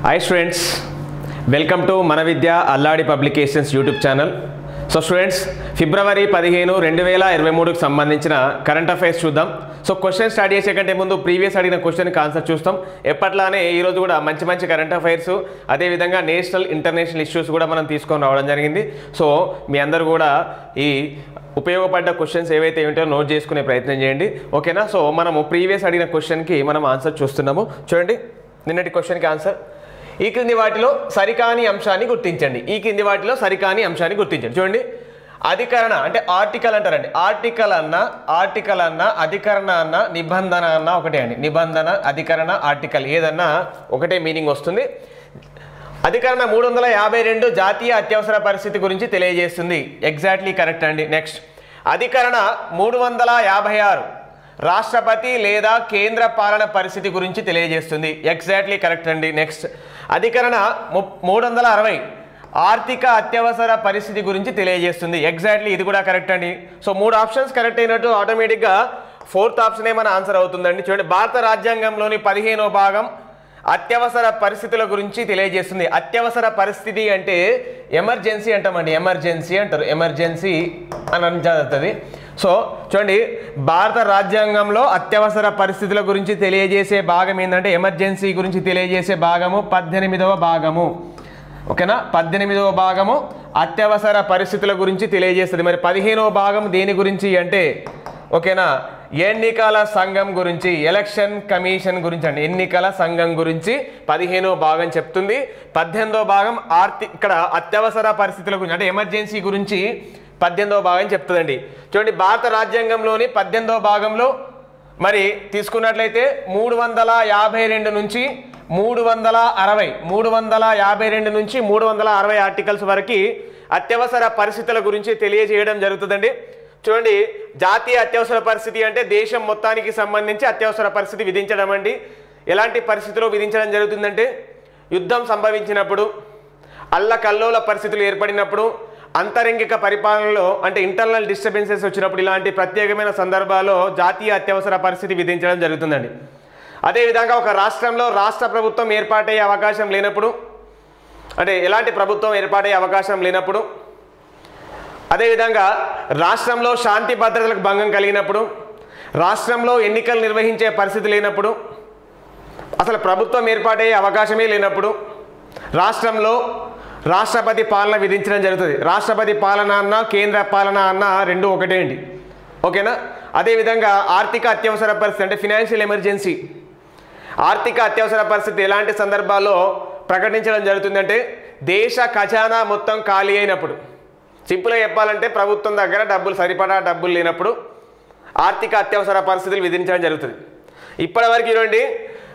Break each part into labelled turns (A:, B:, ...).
A: Hi students welcome to మన Vidya Alladi publications YouTube channel so students ఫిబ్రవరి పదిహేను రెండు వేల ఇరవై మూడుకి సంబంధించిన కరెంట్ అఫైర్స్ చూద్దాం సో క్వశ్చన్ స్టార్ట్ చేసే కంటే ముందు ప్రీవియస్ అడిగిన క్వశ్చన్కి ఆన్సర్ చూస్తాం ఎప్పట్లానే ఈరోజు కూడా మంచి మంచి కరెంట్ అఫైర్స్ అదేవిధంగా నేషనల్ ఇంటర్నేషనల్ ఇష్యూస్ కూడా మనం తీసుకొని రావడం జరిగింది సో మీ అందరూ కూడా ఈ ఉపయోగపడ్డ క్వశ్చన్స్ ఏవైతే ఉంటాయో నోట్ చేసుకునే ప్రయత్నం చేయండి ఓకేనా సో మనము ప్రీవియస్ అడిగిన క్వశ్చన్కి మనం ఆన్సర్ చూస్తున్నాము చూడండి నిన్నటి క్వశ్చన్కి ఆన్సర్ ఈ క్రింది వాటిలో సరికాని అంశాన్ని గుర్తించండి ఈ క్రింది వాటిలో సరికాని అంశాన్ని గుర్తించండి చూడండి అధికరణ అంటే ఆర్టికల్ అంటారండి ఆర్టికల్ అన్న ఆర్టికల్ అన్న అధికరణ అన్న నిబంధన అన్న ఒకటే అండి నిబంధన అధికరణ ఆర్టికల్ ఏదన్నా ఒకటే మీనింగ్ వస్తుంది అధికరణ మూడు వందల యాభై రెండు జాతీయ అత్యవసర పరిస్థితి గురించి తెలియజేస్తుంది ఎగ్జాక్ట్లీ కరెక్ట్ అండి నెక్స్ట్ అధికరణ మూడు వందల యాభై ఆరు రాష్ట్రపతి లేదా కేంద్ర పాలన పరిస్థితి గురించి తెలియజేస్తుంది ఎగ్జాక్ట్లీ కరెక్ట్ అండి నెక్స్ట్ అధికరణ ము- మూడు వందల అరవై ఆర్థిక అత్యవసర పరిస్థితి గురించి తెలియజేస్తుంది ఎగ్జాక్ట్లీ ఇది కూడా కరెక్ట్ అండి సో మూడు ఆప్షన్స్ కరెక్ట్ అయినట్టు ఆటోమేటిక్గా ఫోర్త్ ఆప్షనే మన ఆన్సర్ అవుతుందండి చూడండి భారత రాజ్యాంగంలోని పదిహేనో భాగం అత్యవసర పరిస్థితుల గురించి తెలియజేస్తుంది అత్యవసర పరిస్థితి అంటే ఎమర్జెన్సీ అంటామండి ఎమర్జెన్సీ అంటారు ఎమర్జెన్సీ అని అని చదువుతుంది సో చూడండి భారత రాజ్యాంగంలో అత్యవసర పరిస్థితుల గురించి తెలియజేసే భాగం ఏంటంటే ఎమర్జెన్సీ గురించి తెలియజేసే భాగము పద్దెనిమిదవ భాగము ఓకేనా పద్దెనిమిదవ భాగము అత్యవసర పరిస్థితుల గురించి తెలియజేస్తుంది మరి పదిహేనవ భాగం దేని గురించి అంటే ఓకేనా ఎన్నికల సంఘం గురించి ఎలక్షన్ కమిషన్ గురించి అండి ఎన్నికల సంఘం గురించి పదిహేనో భాగం చెప్తుంది పద్దెనిమిదో భాగం ఆర్థిక ఇక్కడ అత్యవసర పరిస్థితుల గురించి అంటే ఎమర్జెన్సీ గురించి పద్దెనిమిదో భాగం చెప్తుందండి చూడండి భారత రాజ్యాంగంలోని పద్దెనిమిదో భాగంలో మరి తీసుకున్నట్లయితే మూడు వందల యాభై రెండు నుంచి మూడు వందల అరవై మూడు వందల యాభై రెండు నుంచి మూడు వందల అరవై ఆర్టికల్స్ వరకు అత్యవసర పరిస్థితుల గురించి తెలియజేయడం జరుగుతుందండి చూడండి జాతీయ అత్యవసర పరిస్థితి అంటే దేశం మొత్తానికి సంబంధించి అత్యవసర పరిస్థితి విధించడం అండి ఎలాంటి పరిస్థితిలో విధించడం జరుగుతుందంటే యుద్ధం సంభవించినప్పుడు అల్లకల్లోల పరిస్థితులు ఏర్పడినప్పుడు అంతరంగిక పరిపాలనలో అంటే ఇంటర్నల్ డిస్టర్బెన్సెస్ వచ్చినప్పుడు ఇలాంటి ప్రత్యేకమైన సందర్భాల్లో జాతీయ అత్యవసర పరిస్థితి విధించడం జరుగుతుందండి అదేవిధంగా ఒక రాష్ట్రంలో రాష్ట్ర ప్రభుత్వం ఏర్పాటయ్యే అవకాశం లేనప్పుడు అంటే ఎలాంటి ప్రభుత్వం ఏర్పాటయ్యే అవకాశం లేనప్పుడు అదేవిధంగా రాష్ట్రంలో శాంతి భద్రతలకు భంగం కలిగినప్పుడు రాష్ట్రంలో ఎన్నికలు నిర్వహించే పరిస్థితి లేనప్పుడు అసలు ప్రభుత్వం ఏర్పాటయ్యే అవకాశమే లేనప్పుడు రాష్ట్రంలో రాష్ట్రపతి పాలన విధించడం జరుగుతుంది రాష్ట్రపతి పాలన అన్న కేంద్ర పాలన అన్న రెండు ఒకటే అండి ఓకేనా అదేవిధంగా ఆర్థిక అత్యవసర పరిస్థితి అంటే ఫినాన్షియల్ ఎమర్జెన్సీ ఆర్థిక అత్యవసర పరిస్థితి ఎలాంటి సందర్భాల్లో ప్రకటించడం జరుగుతుందంటే దేశ ఖజానా మొత్తం ఖాళీ అయినప్పుడు సింపుల్గా చెప్పాలంటే ప్రభుత్వం దగ్గర డబ్బులు సరిపడా డబ్బులు లేనప్పుడు ఆర్థిక అత్యవసర పరిస్థితులు విధించడం జరుగుతుంది ఇప్పటివరకు ఇవ్వండి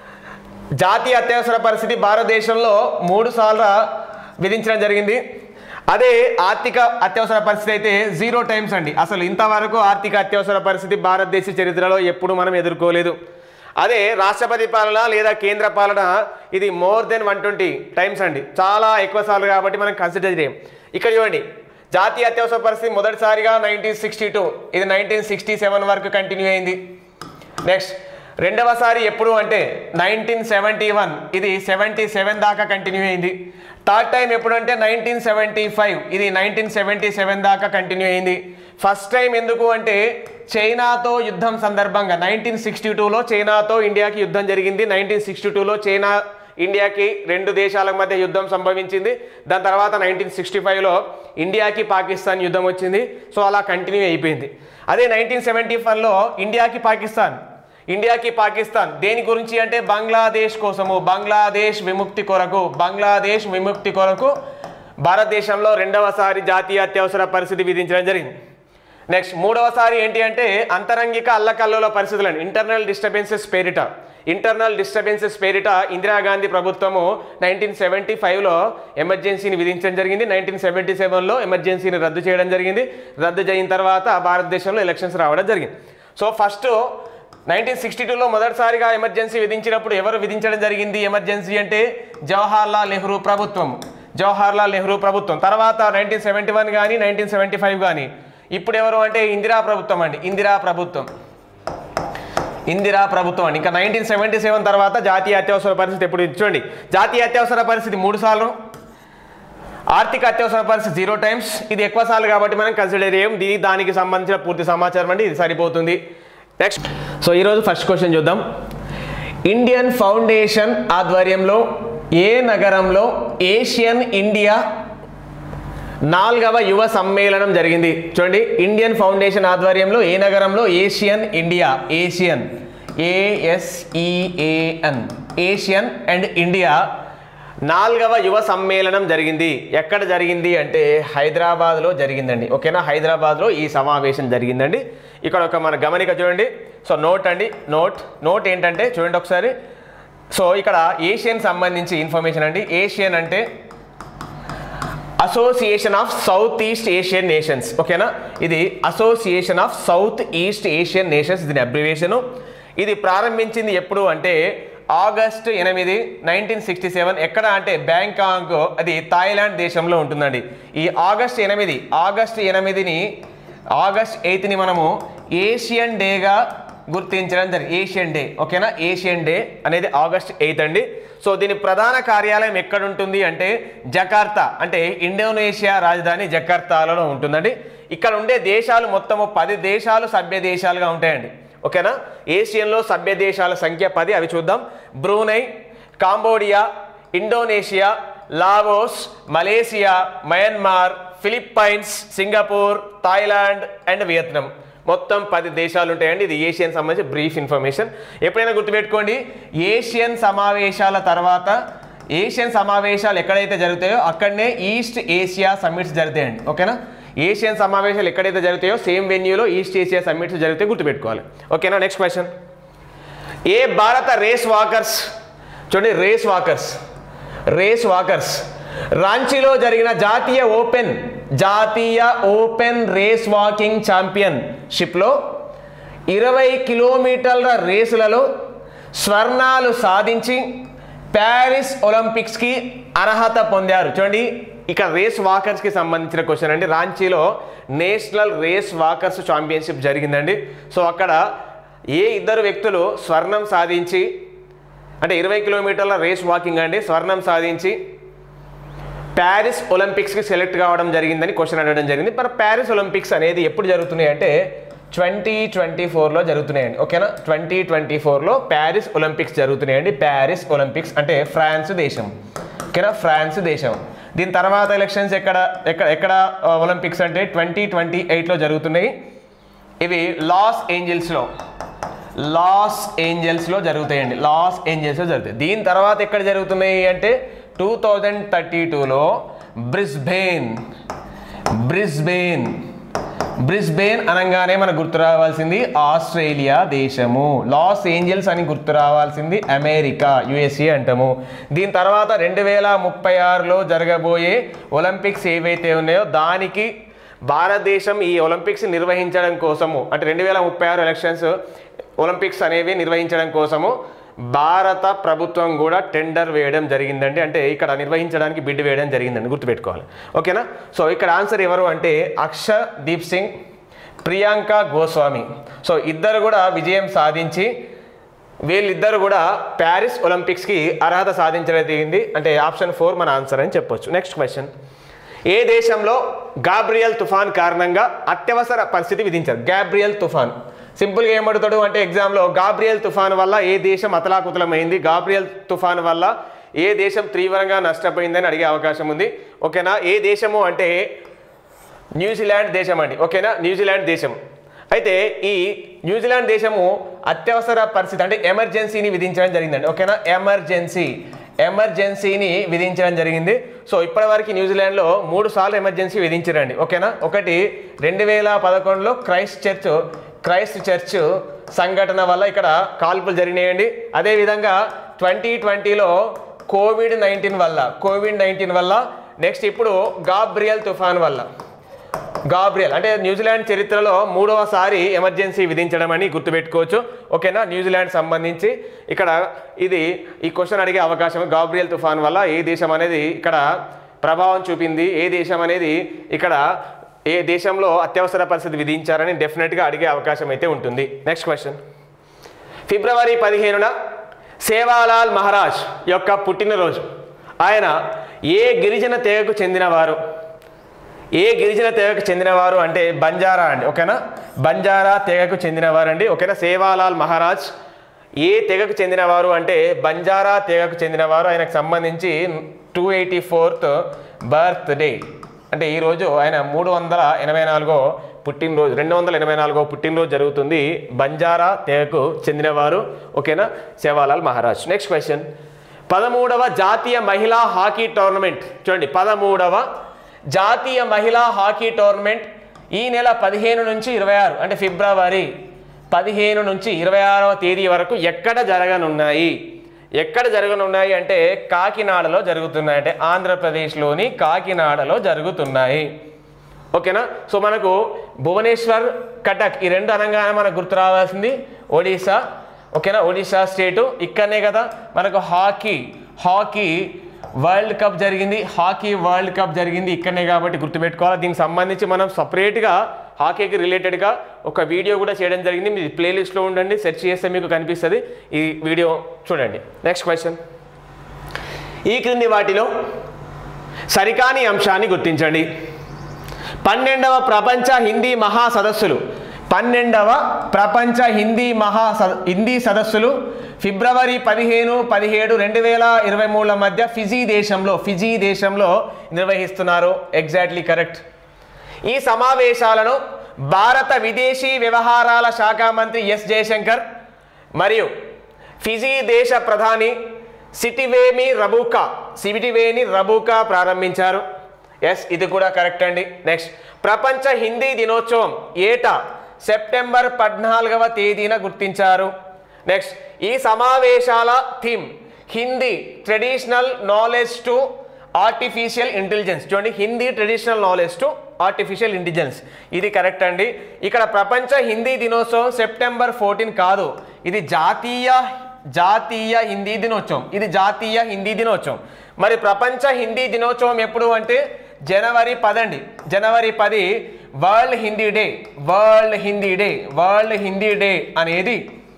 A: జాతీయ అత్యవసర పరిస్థితి భారతదేశంలో మూడు సార్లు విధించడం జరిగింది అదే ఆర్థిక అత్యవసర పరిస్థితి అయితే జీరో టైమ్స్ అండి అసలు ఇంతవరకు ఆర్థిక అత్యవసర పరిస్థితి భారతదేశ చరిత్రలో ఎప్పుడు మనం ఎదుర్కోలేదు అదే రాష్ట్రపతి పాలన లేదా కేంద్ర పాలన ఇది more than one twenty times అండి చాలా ఎక్కువ సార్లు కాబట్టి మనం కన్సిడర్ చేయం ఇక్కడ చూడండి జాతీయ అత్యవసర పరిస్థితి మొదటిసారిగా నైన్టీన్ సిక్స్టీ టూ ఇది నైన్టీన్ సిక్స్టీ సెవెన్ వరకు కంటిన్యూ అయింది నెక్స్ట్ రెండవసారి ఎప్పుడు అంటే నైన్టీన్ సెవెంటీ వన్ ఇది సెవెంటీ సెవెన్ దాకా కంటిన్యూ అయింది థర్డ్ టైం ఎప్పుడు అంటే నైన్టీన్ సెవెంటీ ఫైవ్ ఇది నైన్టీన్ సెవెంటీ సెవెన్ దాకా కంటిన్యూ అయింది ఫస్ట్ టైం ఎందుకు అంటే చైనాతో యుద్ధం సందర్భంగా నైన్టీన్ సిక్స్టీ టూలో చైనాతో ఇండియాకి యుద్ధం జరిగింది నైన్టీన్ సిక్స్టీ టూలో చైనా ఇండియాకి రెండు దేశాల మధ్య యుద్ధం సంభవించింది దాని తర్వాత నైన్టీన్ సిక్స్టీ ఫైవ్లో ఇండియాకి పాకిస్తాన్ యుద్ధం వచ్చింది సో అలా కంటిన్యూ అయిపోయింది అదే నైన్టీన్ సెవెంటీ ఫైవ్లో ఇండియాకి పాకిస్తాన్ ఇండియాకి పాకిస్తాన్ దేని గురించి అంటే బంగ్లాదేశ్ కోసము బంగ్లాదేశ్ విముక్తి కొరకు బంగ్లాదేశ్ విముక్తి కొరకు భారతదేశంలో రెండవసారి జాతీయ అత్యవసర పరిస్థితి విధించడం జరిగింది నెక్స్ట్ మూడవసారి ఏంటి అంటే అంతరంగిక అల్లకల్లోల పరిస్థితులు ఇంటర్నల్ డిస్టర్బెన్సెస్ పేరిట ఇంటర్నల్ డిస్టర్బెన్సెస్ పేరిట ఇందిరాగాంధీ ప్రభుత్వము నైన్టీన్ సెవెంటీ ఫైవ్లో ఎమర్జెన్సీని విధించడం జరిగింది నైన్టీన్ సెవెంటీ సెవెన్లో ఎమర్జెన్సీని రద్దు చేయడం జరిగింది రద్దు చేయిన తర్వాత భారతదేశంలో ఎలక్షన్స్ రావడం జరిగింది సో ఫస్ట్ నైన్టీన్ సిక్స్టీ టూలో మొదటిసారిగా ఎమర్జెన్సీ విధించినప్పుడు ఎవరు విధించడం జరిగింది ఎమర్జెన్సీ అంటే జవహర్లాల్ నెహ్రూ ప్రభుత్వం జవహర్లాల్ నెహ్రూ ప్రభుత్వం తర్వాత నైన్టీన్ సెవెంటీ వన్ కానీ నైన్టీన్ సెవెంటీ ఫైవ్ కానీ ఇప్పుడు ఎవరు అంటే ఇందిరా ప్రభుత్వం అండి ఇందిరా ప్రభుత్వం ఇందిరా ప్రభుత్వం అండి ఇంకా నైన్టీన్ సెవెంటీ సెవెన్ తర్వాత జాతీయ అత్యవసర పరిస్థితి ఎప్పుడు ఇది చూడండి జాతీయ అత్యవసర పరిస్థితి మూడు సార్లు ఆర్థిక అత్యవసర పరిస్థితి జీరో టైమ్స్ ఇది ఎక్కువ సార్లు కాబట్టి మనం కన్సిడర్ చేయం దీని దానికి సంబంధించిన పూర్తి సమాచారం అండి ఇది సరిపోతుంది నెక్స్ట్ సో ఈరోజు ఫస్ట్ క్వశ్చన్ చూద్దాం ఇండియన్ ఫౌండేషన్ ఆధ్వర్యంలో ఏ నగరంలో ఏషియన్ ఇండియా నాలుగవ యువ సమ్మేళనం జరిగింది చూడండి ఇండియన్ ఫౌండేషన్ ఆధ్వర్యంలో ఏ నగరంలో ASEAN India ASEAN A S E A N ASEAN and India నాలుగవ యువ సమ్మేళనం జరిగింది ఎక్కడ జరిగింది అంటే హైదరాబాద్లో జరిగిందండి ఓకేనా హైదరాబాద్లో ఈ సమావేశం జరిగిందండి ఇక్కడ ఒక మన గమనిక చూడండి సో నోట్ అండి నోట్ నోట్ ఏంటంటే చూడండి ఒకసారి సో ఇక్కడ ఏషియన్ సంబంధించి ఇన్ఫర్మేషన్ అండి ఏషియన్ అంటే association of south east Asian nations ఓకేనా ఇది association of south east Asian nations దీని అబ్రివేషను ఇది ప్రారంభించింది ఎప్పుడు అంటే ఆగస్ట్ ఎనిమిది నైన్టీన్ సిక్స్టీ సెవెన్ ఎక్కడ అంటే బ్యాంకాక్ అది థాయిలాండ్ దేశంలో ఉంటుందండి ఈ ఆగస్ట్ ఎనిమిది ఆగస్ట్ ఎనిమిదిని ఆగస్ట్ ఎయిత్ని మనము ఏషియన్ డేగా గుర్తించడం జరిగింది ఏషియన్ డే ఓకేనా ఏషియన్ డే అనేది ఆగస్ట్ ఎయిత్ అండి సో దీని ప్రధాన కార్యాలయం ఎక్కడ ఉంటుంది అంటే జకార్తా అంటే ఇండోనేషియా రాజధాని జకార్తాలో ఉంటుందండి ఇక్కడ ఉండే దేశాలు మొత్తము పది దేశాలు సభ్య దేశాలుగా ఉంటాయండి ఓకేనా ఏషియన్లో సభ్య దేశాల సంఖ్య పది అవి చూద్దాం Brunei Cambodia Indonesia Laos Malaysia Myanmar Philippines Singapore Thailand and Vietnam మొత్తం పది దేశాలు ఉంటాయండి ఇది ఏషియన్ సంబంధించి బ్రీఫ్ ఇన్ఫర్మేషన్ ఎప్పుడైనా గుర్తుపెట్టుకోండి ఏషియన్ సమావేశాల తర్వాత ఏషియన్ సమావేశాలు ఎక్కడైతే జరుగుతాయో అక్కడనే ఈస్ట్ ఏషియా సమ్మిట్స్ జరుగుతాయండి ఓకేనా ఏషియన్ సమావేశాలు ఎక్కడైతే జరుగుతాయో సేమ్ వెన్యూలో ఈస్ట్ ఏషియా సమ్మిట్స్ జరిగితే గుర్తుపెట్టుకోవాలి ఓకేనా నెక్స్ట్ క్వశ్చన్ ఏ భారత రేస్ వాకర్స్ చూడండి రేస్ వాకర్స్ రేస్ వాకర్స్ రాంచీలో జరిగిన జాతీయ ఓపెన్ జాతీయ ఓపెన్ రేస్ వాకింగ్ ఛాంపియన్షిప్లో ఇరవై కిలోమీటర్ల రేసులలో స్వర్ణాలు సాధించి ప్యారిస్ ఒలింపిక్స్కి అర్హత పొందారు చూడండి ఇక రేస్ వాకర్స్కి సంబంధించిన క్వశ్చన్ అండి రాంచీలో నేషనల్ రేస్ వాకర్స్ ఛాంపియన్షిప్ జరిగిందండి సో అక్కడ ఏ ఇద్దరు వ్యక్తులు స్వర్ణం సాధించి అంటే ఇరవై కిలోమీటర్ల రేస్ వాకింగ్ అండి స్వర్ణం సాధించి ప్యారిస్ ఒలింపిక్స్కి సెలెక్ట్ కావడం జరిగిందని క్వశ్చన్ అడగడం జరిగింది మరి ప్యారిస్ ఒలింపిక్స్ అనేది ఎప్పుడు జరుగుతున్నాయి అంటే ట్వంటీ ట్వంటీ ఫోర్లో జరుగుతున్నాయండి ఓకేనా ట్వంటీ ట్వంటీ ఫోర్లో ప్యారిస్ ఒలింపిక్స్ జరుగుతున్నాయండి ప్యారిస్ ఒలింపిక్స్ అంటే ఫ్రాన్స్ దేశం ఓకేనా ఫ్రాన్స్ దేశం దీని తర్వాత ఎలక్షన్స్ ఎక్కడ ఎక్కడ ఎక్కడ ఆ, ఒలింపిక్స్ అంటే ట్వంటీ ట్వంటీ ఎయిట్లో జరుగుతున్నాయి ఇవి లాస్ ఏంజల్స్లో లాస్ ఏంజల్స్లో జరుగుతాయండి లాస్ ఏంజల్స్లో జరుగుతాయి దీని తర్వాత ఎక్కడ జరుగుతున్నాయి అంటే టూ థౌజండ్ థర్టీ టూలో బ్రిస్బెయిన్ బ్రిస్బెయిన్ బ్రిస్బెయిన్ అనగానే మనకు గుర్తు రావాల్సింది ఆస్ట్రేలియా దేశము లాస్ ఏంజల్స్ అని గుర్తు రావాల్సింది అమెరికా యుఎస్ఏ అంటాము దీని తర్వాత రెండు వేల ముప్పై ఆరులో జరగబోయే ఒలింపిక్స్ ఏవైతే ఉన్నాయో దానికి భారతదేశం ఈ ఒలింపిక్స్ నిర్వహించడం కోసము అంటే రెండు వేల ముప్పై ఆరు ఎలక్షన్స్ ఒలింపిక్స్ అనేవి నిర్వహించడం కోసము భారత ప్రభుత్వం కూడా టెండర్ వేయడం జరిగిందండి అంటే ఇక్కడ నిర్వహించడానికి బిడ్ వేయడం జరిగిందండి గుర్తుపెట్టుకోవాలి ఓకేనా సో ఇక్కడ ఆన్సర్ ఎవరు అంటే అక్ష దీప్ సింగ్ ప్రియాంక గోస్వామి సో ఇద్దరు కూడా విజయం సాధించి వీళ్ళిద్దరు కూడా ప్యారిస్ ఒలింపిక్స్కి అర్హత సాధించడం జరిగింది అంటే ఆప్షన్ ఫోర్ మన ఆన్సర్ అని చెప్పొచ్చు నెక్స్ట్ క్వశ్చన్ ఏ దేశంలో గాబ్రియల్ తుఫాన్ కారణంగా అత్యవసర పరిస్థితి విధించారు గాబ్రియల్ తుఫాన్ సింపుల్గా ఏమడుతాడు అంటే ఎగ్జామ్లో గాబ్రియల్ తుఫాన్ వల్ల ఏ దేశం అతలాకుతలమైంది గాబ్రియల్ తుఫాన్ వల్ల ఏ దేశం తీవ్రంగా నష్టపోయిందని అడిగే అవకాశం ఉంది ఓకేనా ఏ దేశము అంటే న్యూజిలాండ్ దేశం అండి ఓకేనా న్యూజిలాండ్ దేశం అయితే ఈ న్యూజిలాండ్ దేశము అత్యవసర పరిస్థితి అంటే ఎమర్జెన్సీని విధించడం జరిగిందండి ఓకేనా ఎమర్జెన్సీ ఎమర్జెన్సీని విధించడం జరిగింది సో ఇప్పటివరకు న్యూజిలాండ్లో మూడు సార్లు ఎమర్జెన్సీ విధించారండి ఓకేనా ఒకటి రెండు వేల పదకొండులో క్రైస్ట్ చర్చ్ క్రైస్ట్ చర్చ్ సంఘటన వల్ల ఇక్కడ కాల్పులు జరిగినాయండి అదేవిధంగా ట్వంటీ ట్వంటీలో కోవిడ్ నైన్టీన్ వల్ల కోవిడ్ నైన్టీన్ వల్ల నెక్స్ట్ ఇప్పుడు గాబ్రియల్ తుఫాన్ వల్ల గాబ్రియల్ అంటే న్యూజిలాండ్ చరిత్రలో మూడవసారి ఎమర్జెన్సీ విధించడం అని గుర్తుపెట్టుకోవచ్చు ఓకేనా న్యూజిలాండ్ సంబంధించి ఇక్కడ ఇది ఈ క్వశ్చన్ అడిగే అవకాశం గాబ్రియల్ తుఫాన్ వల్ల ఏ దేశం అనేది ఇక్కడ ప్రభావం చూపింది ఏ దేశం అనేది ఇక్కడ ఏ దేశంలో అత్యవసర పరిస్థితి విధించారని డెఫినెట్గా అడిగే అవకాశం అయితే ఉంటుంది నెక్స్ట్ క్వశ్చన్ ఫిబ్రవరి పదిహేనున సేవాలాల్ మహారాజ్ యొక్క పుట్టినరోజు ఆయన ఏ గిరిజన తెగకు చెందినవారు ఏ గిరిజన తెగకు చెందినవారు అంటే బంజారా అండి ఓకేనా బంజారా తెగకు చెందినవారు అండి ఓకేనా సేవాలాల్ మహారాజ్ ఏ తెగకు చెందినవారు అంటే బంజారా తెగకు చెందినవారు ఆయనకు సంబంధించి two eighty fourth birthday అంటే ఈరోజు ఆయన మూడు వందల ఎనభై నాలుగో పుట్టినరోజు రెండు వందల ఎనభై నాలుగో పుట్టినరోజు జరుగుతుంది బంజారా తెగకు చెందినవారు ఓకేనా సేవాలాల్ మహారాజ్ నెక్స్ట్ క్వశ్చన్ పదమూడవ జాతీయ మహిళా హాకీ టోర్నమెంట్ చూడండి పదమూడవ జాతీయ మహిళా హాకీ టోర్నమెంట్ ఈ నెల పదిహేను నుంచి ఇరవై ఆరు అంటే ఫిబ్రవరి పదిహేను నుంచి ఇరవై ఆరవ తేదీ వరకు ఎక్కడ జరగనున్నాయి ఎక్కడ జరగనున్నాయి అంటే కాకినాడలో జరుగుతున్నాయి అంటే ఆంధ్రప్రదేశ్లోని కాకినాడలో జరుగుతున్నాయి ఓకేనా సో మనకు భువనేశ్వర్ కటక్ ఈ రెండు అనగానే మనకు గుర్తు రావాల్సింది ఒడిశా ఓకేనా ఒడిశా స్టేటు ఇక్కడనే కదా మనకు హాకీ హాకీ వరల్డ్ కప్ జరిగింది హాకీ వరల్డ్ కప్ జరిగింది ఇక్కడనే కాబట్టి గుర్తుపెట్టుకోవాలి దీనికి సంబంధించి మనం సపరేట్గా హాకీకి రిలేటెడ్గా ఒక వీడియో కూడా చేయడం జరిగింది మీ ప్లేలిస్ట్లో ఉండండి సెర్చ్ చేస్తే మీకు కనిపిస్తుంది ఈ వీడియో చూడండి నెక్స్ట్ క్వశ్చన్ ఈ క్రింది వాటిలో సరికాని అంశాన్ని గుర్తించండి పన్నెండవ ప్రపంచ హిందీ మహా సదస్సులు పన్నెండవ ప్రపంచ హిందీ మహా సద- హిందీ సదస్సులు ఫిబ్రవరి పదిహేను పదిహేడు రెండు వేల ఇరవై మూడుల మధ్య ఫిజీ దేశంలో ఫిజీ దేశంలో నిర్వహిస్తున్నారు ఎగ్జాక్ట్లీ కరెక్ట్ ఈ సమావేశాలను భారత విదేశీ వ్యవహారాల శాఖ మంత్రి ఎస్ జయశంకర్ మరియు ఫిజీ దేశ ప్రధాని సిటివేమి రబూకా సిటివేని రబూకా ప్రారంభించారు ఎస్ ఇది కూడా కరెక్ట్ అండి నెక్స్ట్ ప్రపంచ హిందీ దినోత్సవం ఏటా సెప్టెంబర్ పద్నాలుగవ తేదీన గుర్తించారు నెక్స్ట్ ఈ సమావేశాల theme Hindi traditional knowledge to artificial intelligence చూడండి Hindi traditional knowledge to artificial intelligence ఇది కరెక్ట్ అండి ఇక్కడ ప్రపంచ హిందీ దినోత్సవం సెప్టెంబర్ ఫోర్టీన్ కాదు ఇది జాతీయ జాతీయ హిందీ దినోత్సవం ఇది జాతీయ హిందీ దినోత్సవం మరి ప్రపంచ హిందీ దినోత్సవం ఎప్పుడు అంటే జనవరి పదండి జనవరి పది world Hindi day world Hindi day world Hindi day అనేది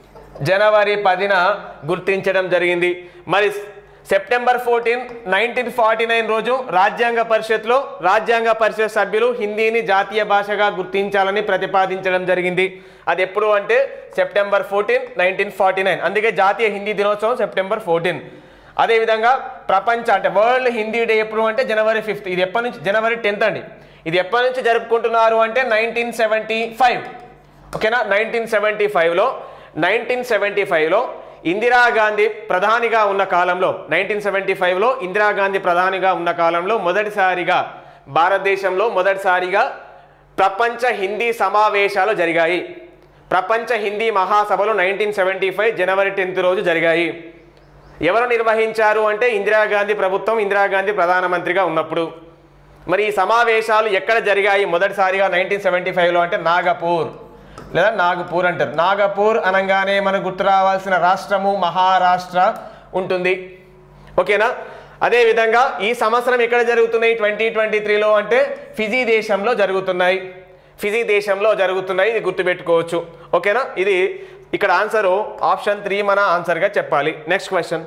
A: జనవరి పదిన గుర్తించడం జరిగింది మరి September fourteen nineteen forty nine రోజు రాజ్యాంగ పరిషత్లో రాజ్యాంగ పరిషత్ సభ్యులు హిందీని జాతీయ భాషగా గుర్తించాలని ప్రతిపాదించడం జరిగింది అది ఎప్పుడు అంటే September fourteen nineteen forty nine అందుకే జాతీయ హిందీ దినోత్సవం సెప్టెంబర్ ఫోర్టీన్ అదేవిధంగా ప్రపంచ అంటే వరల్డ్ హిందీ డే ఎప్పుడు అంటే జనవరి ఫిఫ్త్ ఇది ఎప్పటి నుంచి జనవరి టెన్త్ అండి ఇది ఎప్పటి నుంచి జరుపుకుంటున్నారు అంటే నైన్టీన్ సెవెంటీ ఫైవ్ ఓకేనా నైన్టీన్ సెవెంటీ ఫైవ్లో నైన్టీన్ సెవెంటీ ఫైవ్లో ఇందిరాగాంధీ ప్రధానిగా ఉన్న కాలంలో నైన్టీన్ సెవెంటీ ఫైవ్లో ఇందిరాగాంధీ ప్రధానిగా ఉన్న కాలంలో మొదటిసారిగా భారతదేశంలో మొదటిసారిగా ప్రపంచ హిందీ సమావేశాలు జరిగాయి ప్రపంచ హిందీ మహాసభలు నైన్టీన్ సెవెంటీ ఫైవ్ జనవరి టెన్త్ రోజు జరిగాయి ఎవరు నిర్వహించారు అంటే ఇందిరాగాంధీ ప్రభుత్వం ఇందిరాగాంధీ ప్రధానమంత్రిగా ఉన్నప్పుడు మరి ఈ సమావేశాలు ఎక్కడ జరిగాయి మొదటిసారిగా నైన్టీన్ సెవెంటీ ఫైవ్లో అంటే నాగపూర్ లేదా నాగపూర్ అంటారు నాగపూర్ అనగానే మనకు గుర్తు రావాల్సిన రాష్ట్రము మహారాష్ట్ర ఉంటుంది ఓకేనా అదేవిధంగా ఈ సంవత్సరం ఎక్కడ జరుగుతున్నాయి ట్వంటీ ట్వంటీ త్రీలో అంటే ఫిజీ దేశంలో జరుగుతున్నాయి ఫిజీ దేశంలో జరుగుతున్నాయి ఇది గుర్తుపెట్టుకోవచ్చు ఓకేనా ఇది ఇక్కడ ఆన్సరు ఆప్షన్ త్రీ మన ఆన్సర్గా చెప్పాలి నెక్స్ట్ క్వశ్చన్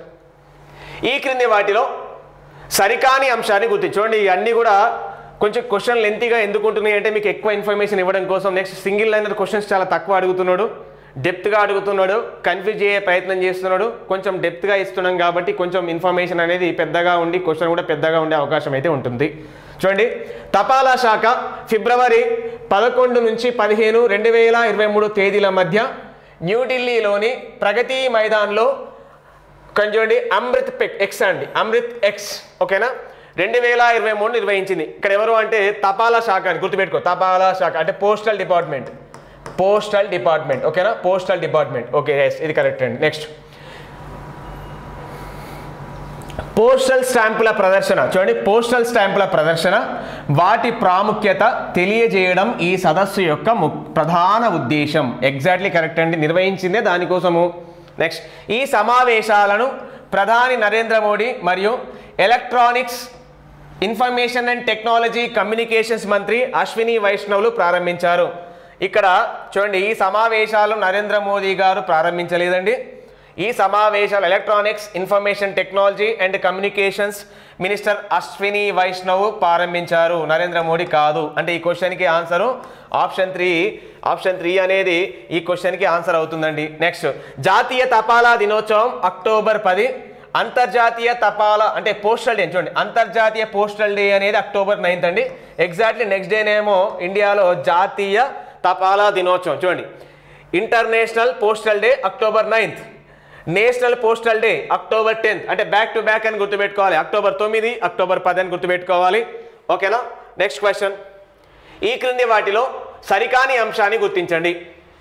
A: ఈ క్రింది వాటిలో సరికాని అంశాన్ని గుర్తించు చూడండి ఇవన్నీ కూడా కొంచెం క్వశ్చన్ లెంతీగా ఎందుకు ఉంటున్నాయి అంటే మీకు ఎక్కువ ఇన్ఫర్మేషన్ ఇవ్వడం కోసం నెక్స్ట్ సింగిల్ లైనర్ క్వశ్చన్స్ చాలా తక్కువ అడుగుతున్నాడు డెప్త్గా అడుగుతున్నాడు కన్ఫ్యూజ్ అయ్యే ప్రయత్నం చేస్తున్నాడు కొంచెం డెప్త్గా ఇస్తున్నాం కాబట్టి కొంచెం ఇన్ఫర్మేషన్ అనేది పెద్దగా ఉండి క్వశ్చన్ కూడా పెద్దగా ఉండే అవకాశం అయితే ఉంటుంది చూడండి తపాలా శాఖ ఫిబ్రవరి పదకొండు నుంచి పదిహేను రెండు వేల ఇరవై మూడు తేదీల మధ్య న్యూఢిల్లీలోని ప్రగతి మైదాన్లో కొంచెం చూడండి అమృత్ పెక్ ఎక్స్ అండి అమృత్ ఎక్స్ ఓకేనా రెండు వేల ఇరవై మూడు నిర్వహించింది ఇక్కడ ఎవరు అంటే తపాలా శాఖ అని గుర్తుపెట్టుకో తపాలా శాఖ అంటే పోస్టల్ డిపార్ట్మెంట్ పోస్టల్ డిపార్ట్మెంట్ ఓకేనా పోస్టల్ డిపార్ట్మెంట్ ఓకే ఎస్ ఇది కరెక్ట్ అండి నెక్స్ట్ పోస్టల్ స్టాంపుల ప్రదర్శన చూడండి పోస్టల్ స్టాంపుల ప్రదర్శన వాటి ప్రాముఖ్యత తెలియజేయడం ఈ సదస్సు యొక్క ము- ప్రధాన ఉద్దేశం ఎగ్జాక్ట్లీ కరెక్ట్ అండి నిర్వహించిందే దానికోసము నెక్స్ట్ ఈ సమావేశాలను ప్రధాని నరేంద్ర మోడీ మరియు electronics information and technology communications మంత్రి అశ్విని వైష్ణవ్లు ప్రారంభించారు ఇక్కడ చూడండి ఈ సమావేశాలు నరేంద్ర మోదీ గారు ప్రారంభించలేదండి ఈ సమావేశాలు electronics information technology and communications minister Ashwini Vaishnaw ప్రారంభించారు నరేంద్ర మోడీ కాదు అంటే ఈ క్వశ్చన్కి ఆన్సరు ఆప్షన్ త్రీ ఆప్షన్ త్రీ అనేది ఈ క్వశ్చన్కి ఆన్సర్ అవుతుందండి నెక్స్ట్ జాతీయ తపాలా దినోత్సవం అక్టోబర్ పది అంతర్జాతీయ తపాలా అంటే పోస్టల్ డే చూడండి అంతర్జాతీయ పోస్టల్ డే అనేది అక్టోబర్ నైన్త్ అండి ఎగ్జాక్ట్లీ నెక్స్ట్ డేనేమో ఇండియాలో జాతీయ తపాలా దినోత్సవం చూడండి international postal day October ninth national postal day October tenth అంటే బ్యాక్ టు బ్యాక్ అని గుర్తుపెట్టుకోవాలి అక్టోబర్ తొమ్మిది అక్టోబర్ పది అని గుర్తుపెట్టుకోవాలి ఓకేనా నెక్స్ట్ క్వశ్చన్ ఈ క్రింది వాటిలో సరికాని అంశాన్ని గుర్తించండి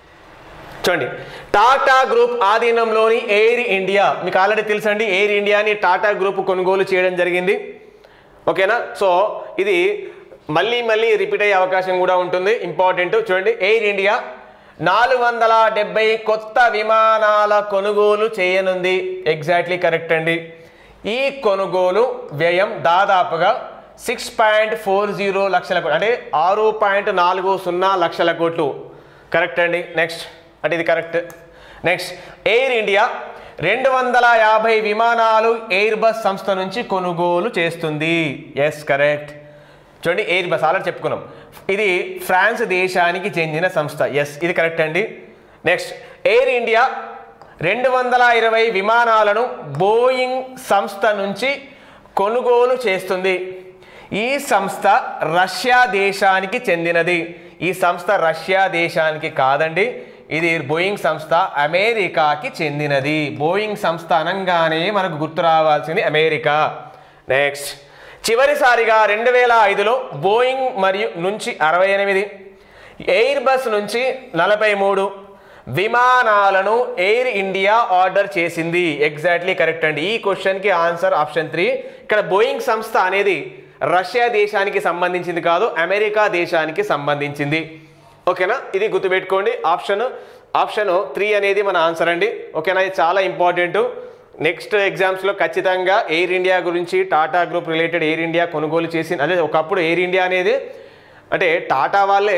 A: చూడండి టాటా గ్రూప్ ఆధీనంలోని ఎయిర్ ఇండియా మీకు ఆల్రెడీ తెలుసండి ఎయిర్ ఇండియాని టాటా గ్రూప్ కొనుగోలు చేయడం జరిగింది ఓకేనా సో ఇది మళ్ళీ మళ్ళీ రిపీట్ అయ్యే అవకాశం కూడా ఉంటుంది ఇంపార్టెంట్ చూడండి ఎయిర్ ఇండియా నాలుగు వందల డెబ్బై కొత్త విమానాల కొనుగోలు చేయనుంది ఎగ్జాక్ట్లీ కరెక్ట్ అండి ఈ కొనుగోలు వ్యయం దాదాపుగా సిక్స్ పాయింట్ ఫోర్ జీరో లక్షల కోట్లు అంటే ఆరు పాయింట్ నాలుగు సున్నా లక్షల కోట్లు కరెక్ట్ అండి నెక్స్ట్ అంటే ఇది కరెక్ట్ నెక్స్ట్ ఎయిర్ ఇండియా రెండు వందల యాభై విమానాలు ఎయిర్ బస్ సంస్థ నుంచి కొనుగోలు చేస్తుంది ఎస్ కరెక్ట్ చూడండి ఎయిర్ బస్ ఆల్రెడీ చెప్పుకున్నాం ఇది ఫ్రాన్స్ దేశానికి చెందిన సంస్థ ఎస్ ఇది కరెక్ట్ అండి నెక్స్ట్ ఎయిర్ ఇండియా రెండు వందల ఇరవై విమానాలను బోయింగ్ సంస్థ నుంచి కొనుగోలు చేస్తుంది ఈ సంస్థ రష్యా దేశానికి చెందినది ఈ సంస్థ రష్యా దేశానికి కాదండి ఇది బోయింగ్ సంస్థ అమెరికాకి చెందినది బోయింగ్ సంస్థ అనగానే మనకు గుర్తు రావాల్సింది అమెరికా నెక్స్ట్ చివరిసారిగా రెండు వేల ఐదులో బోయింగ్ మరియు నుంచి అరవై ఎనిమిది ఎయిర్ బస్ నుంచి నలభై మూడు విమానాలను ఎయిర్ ఇండియా ఆర్డర్ చేసింది ఎగ్జాక్ట్లీ కరెక్ట్ అండి ఈ క్వశ్చన్కి ఆన్సర్ ఆప్షన్ త్రీ ఇక్కడ బోయింగ్ సంస్థ అనేది రష్యా దేశానికి సంబంధించింది కాదు అమెరికా దేశానికి సంబంధించింది ఓకేనా ఇది గుర్తుపెట్టుకోండి ఆప్షన్ ఆప్షన్ త్రీ అనేది మన ఆన్సర్ అండి ఓకేనా ఇది చాలా ఇంపార్టెంట్ నెక్స్ట్ ఎగ్జామ్స్లో ఖచ్చితంగా ఎయిర్ ఇండియా గురించి టాటా గ్రూప్ రిలేటెడ్ ఎయిర్ ఇండియా కొనుగోలు చేసి అదే ఒకప్పుడు ఎయిర్ ఇండియా అనేది అంటే టాటా వాళ్ళే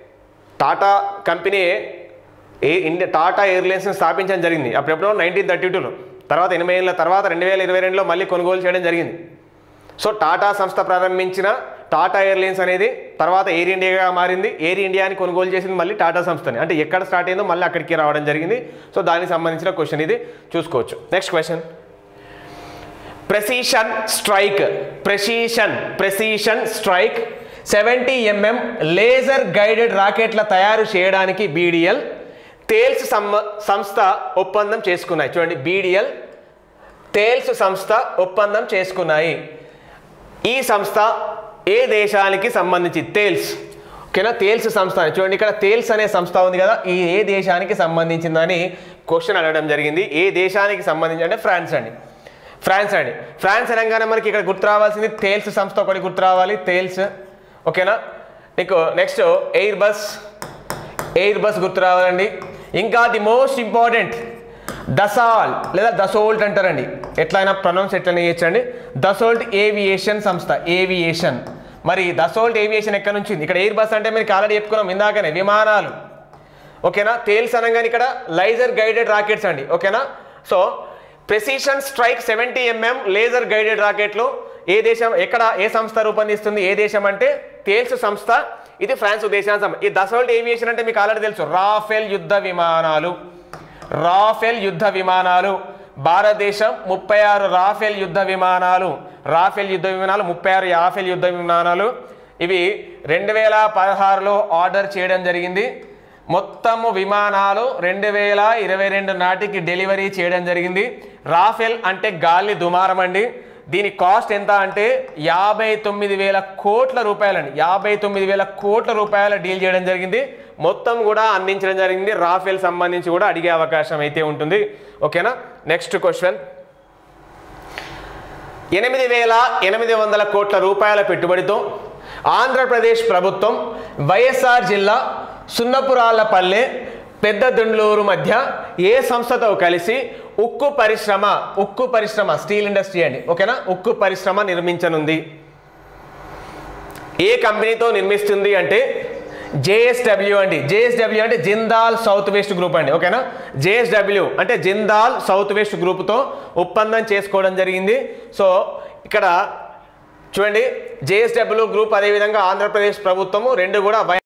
A: టాటా కంపెనీ ఏ ఇండియా టాటా ఎయిర్లైన్స్ని స్థాపించడం జరిగింది అప్పుడెప్పుడో నైన్టీన్ థర్టీ టూలో తర్వాత ఎనభై ఏళ్ళ తర్వాత రెండు వేల ఇరవై రెండులో మళ్ళీ కొనుగోలు చేయడం జరిగింది సో టాటా సంస్థ ప్రారంభించిన టాటా ఎయిర్లైన్స్ అనేది తర్వాత ఎయిర్ ఇండియాగా మారింది ఎయిర్ ఇండియాని కొనుగోలు చేసింది మళ్ళీ టాటా సంస్థని అంటే ఎక్కడ స్టార్ట్ అయిందో మళ్ళీ అక్కడికి రావడం జరిగింది సో దానికి సంబంధించిన క్వశ్చన్ ఇది చూసుకోవచ్చు next question precision strike precision precision strike seventy MM laser guided రాకెట్ల తయారు చేయడానికి బీడిఎల్ తేల్స్ సమ్మ సంస్థ ఒప్పందం చేసుకున్నాయి చూడండి బీడిఎల్ తేల్స్ సంస్థ ఒప్పందం చేసుకున్నాయి ఈ సంస్థ ఏ దేశానికి సంబంధించి తేల్స్ ఓకేనా తేల్స్ సంస్థ అని చూడండి ఇక్కడ తేల్స్ అనే సంస్థ ఉంది కదా ఈ ఏ దేశానికి సంబంధించిందని క్వశ్చన్ అడగడం జరిగింది ఏ దేశానికి సంబంధించి అంటే ఫ్రాన్స్ అండి ఫ్రాన్స్ అండి ఫ్రాన్స్ అనగానే మనకి ఇక్కడ గుర్తు రావాల్సింది తేల్స్ సంస్థ ఒకటి గుర్తు రావాలి తేల్స్ ఓకేనా నీకు next Airbus Airbus గుర్తు రావాలండి ఇంకా ది మోస్ట్ ఇంపార్టెంట్ దసాల్ లేదా దసోల్ట్ అంటారండి ఎట్లయినా ప్రొనౌన్స్ ఎట్లయినా చేయొచ్చండి దసోల్ట్ ఏవియేషన్ సంస్థ ఏవియేషన్ మరి దసోల్ట్ ఏవియేషన్ ఎక్కడి నుంచి ఉంది? ఇక్కడ ఎయిర్ బస్ అంటే మీకు ఆల్రెడీ చెప్పుకున్నాం ఇందాకనే విమానాలు ఓకేనా తేల్స్ అనగానే ఇక్కడ లైజర్ గైడెడ్ రాకెట్స్ అండి ఓకేనా so precision strike seventy MM laser guided రాకెట్లు ఏ దేశం ఎక్కడ ఏ సంస్థ రూపొందిస్తుంది ఏ దేశం అంటే తేల్స్ సంస్థ ఇది ఫ్రాన్స్ దేశానికి సంబంధం ఈ దసోల్ట్ ఏవియేషన్ అంటే మీకు ఆల్రెడీ తెలుసు రాఫెల్ యుద్ధ విమానాలు రాఫెల్ యుద్ధ విమానాలు భారతదేశం ముప్పై ఆరు రాఫెల్ యుద్ధ విమానాలు రాఫెల్ యుద్ధ విమానాలు ముప్పై ఆరు యాఫెల్ యుద్ధ విమానాలు ఇవి రెండు వేల పదహారులో ఆర్డర్ చేయడం జరిగింది మొత్తము విమానాలు రెండు వేల ఇరవై రెండు నాటికి డెలివరీ చేయడం జరిగింది రాఫెల్ అంటే గాలి దుమారం అండి దీని కాస్ట్ ఎంత అంటే యాభై తొమ్మిది వేల కోట్ల రూపాయలండి యాభై తొమ్మిది వేల కోట్ల రూపాయల డీల్ చేయడం జరిగింది మొత్తం కూడా అందించడం జరిగింది రాఫెల్ సంబంధించి కూడా అడిగే అవకాశం అయితే ఉంటుంది ఓకేనా నెక్స్ట్ క్వశ్చన్ ఎనిమిది వేల ఎనిమిది వందల కోట్ల రూపాయల పెట్టుబడితో ఆంధ్రప్రదేశ్ ప్రభుత్వం వైఎస్ఆర్ జిల్లా సున్నపురాళ్లపల్లె పెద్ద దుండ్లూరు మధ్య ఏ సంస్థతో కలిసి ఉక్కు పరిశ్రమ ఉక్కు పరిశ్రమ స్టీల్ ఇండస్ట్రీ అండి ఓకేనా ఉక్కు పరిశ్రమ నిర్మించనుంది ఏ కంపెనీతో నిర్మిస్తుంది అంటే జేఎస్డబ్ల్యూ అండి జేఎస్డబ్ల్యూ అంటే జిందాల్ సౌత్ వెస్ట్ గ్రూప్ అండి ఓకేనా జేఎస్డబ్ల్యూ అంటే జిందాల్ సౌత్ వెస్ట్ గ్రూప్తో ఒప్పందం చేసుకోవడం జరిగింది సో ఇక్కడ చూడండి జేఎస్డబ్ల్యూ గ్రూప్ అదేవిధంగా ఆంధ్రప్రదేశ్ ప్రభుత్వము రెండు కూడా